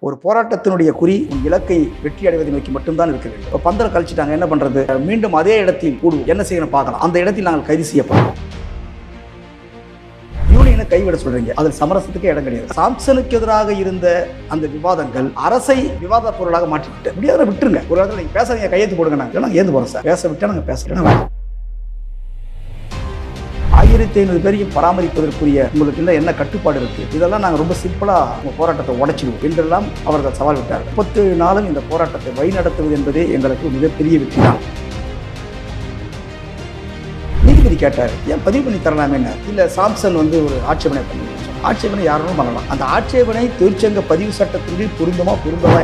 ஒரு போராட்டத்தினுடைய குறி உன் இலக்கை வெற்றி அடைவதை நோக்கி மட்டும்தான் இருக்க வேண்டும் இப்போ பந்தரை கழிச்சிட்டாங்க என்ன பண்றது மீண்டும் அதே இடத்தில் கூடுவோம் என்ன செய்யணும் பார்க்கலாம் அந்த இடத்தில் நாங்கள் கைது செய்யப்படும் யூனியனை கைவிட சொல்றீங்க அதில் சமரசத்துக்கே இடம் கிடையாது சாம்சனுக்கு எதிராக இருந்த அந்த விவாதங்கள் அரசை விவாத பொருளாக மாற்றிவிட்டு முடியாத விட்டுருங்க ஒரு இடத்துல நீங்க பேசுறீங்க கையெழுத்து போடுங்க நாங்கள் நாங்கள் ஏந்து போறோம் சார் பேச விட்டா நாங்கள் பேசுறோம் ஆயிரத்தி ஐநூறு பேரையும் பராமரிப்பதற்குரிய உங்களுக்கு இன்னும் என்ன கட்டுப்பாடு இருக்கு இதெல்லாம் நாங்கள் ரொம்ப சிம்பிளா உங்க போராட்டத்தை உடைச்சிடுவோம் என்றெல்லாம் அவர்கள் சவால் விட்டார் முப்பத்தேழு நாளும் இந்த போராட்டத்தை வழிநடத்துவது என்பதே எங்களுக்கு மிகப்பெரிய வெற்றி தான் நீதிபதி கேட்டார் ஏன் பதிவு பண்ணி தரலாமேன்னு இல்ல சாம்சன் வந்து ஒரு ஆட்சேபனை பண்ணி ஆட்சேபனை யாரும் பண்ணலாம் அந்த ஆட்சேபனை தொழிற்சங்க பதிவு சட்டத்தின் கீழ் பொருந்துமா பொருந்தவா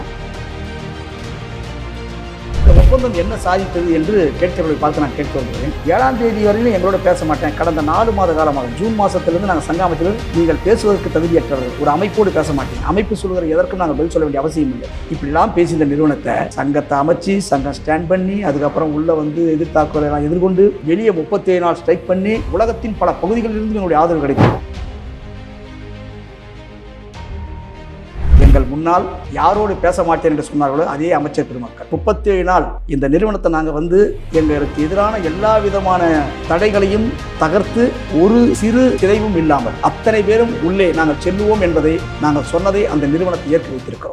இந்த ஒப்பந்தம் என்ன சாதித்தது என்று கேட்கிறவர்களை பார்த்து நான் கேட்க வருகிறேன் ஏழாம் தேதி வரையிலும் எங்களோட பேச மாட்டேன் கடந்த நாலு மாத காலமாக ஜூன் மாசத்திலிருந்து நாங்கள் சங்க அமைச்சர்கள் நீங்கள் பேசுவதற்கு தகுதியற்றவர்கள் ஒரு அமைப்போடு பேச மாட்டேன் அமைப்பு சொல்கிற எதற்கும் நாங்கள் பதில் சொல்ல வேண்டிய அவசியம் இல்லை இப்படிலாம் பேசி இந்த நிறுவனத்தை சங்கத்தை அமைச்சு சங்கம் ஸ்டாண்ட் பண்ணி அதுக்கப்புறம் உள்ள வந்து எதிர்த்தாக்குதலை எல்லாம் எதிர்கொண்டு வெளியே முப்பத்தேழு நாள் ஸ்ட்ரைக் பண்ணி உலகத்தின் பல பகுதிகளிலிருந்து எங்களுடைய ஆதரவு கிடைக்கும் எங்கள் முன்னால் யாரோடு பேச மாட்டேன் என்று சொன்னார்களோ அதே அமைச்சர் பெருமக்கள் முப்பத்தேழு நாள் இந்த நிறுவனத்தை நாங்கள் வந்து எங்களுக்கு எதிரான எல்லா விதமான தடைகளையும் தகர்த்து ஒரு சிறு சிதைவும் இல்லாமல் அத்தனை பேரும் உள்ளே நாங்கள் செல்லுவோம் என்பதை நாங்கள் சொன்னதை அந்த நிறுவனத்தை ஏற்று வைத்திருக்கிறோம்